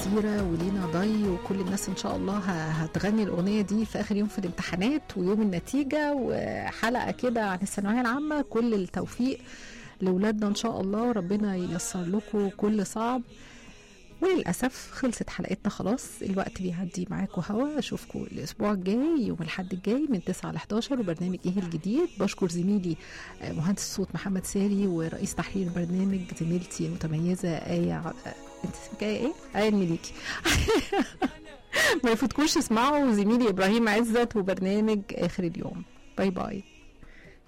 كتيرة ولينا ضي وكل الناس إن شاء الله ه- هتغني الأغنية دي في آخر يوم في الامتحانات ويوم النتيجة وحلقة كده عن الثانوية العامة كل التوفيق لولادنا إن شاء الله ربنا ييسر لكم كل صعب وللأسف خلصت حلقتنا خلاص الوقت بيعدي معاكم هوا أشوفكم الأسبوع الجاي يوم الحد الجاي من 9 ل 11 وبرنامج إيه الجديد بشكر زميلي آه، مهندس الصوت محمد ساري ورئيس تحرير البرنامج زميلتي المتميزة آية ع- آه، أنت اسمك آية إيه؟ آية المليكي ما يفوتكوش اسمعوا زميلي إبراهيم عزت وبرنامج آخر اليوم باي باي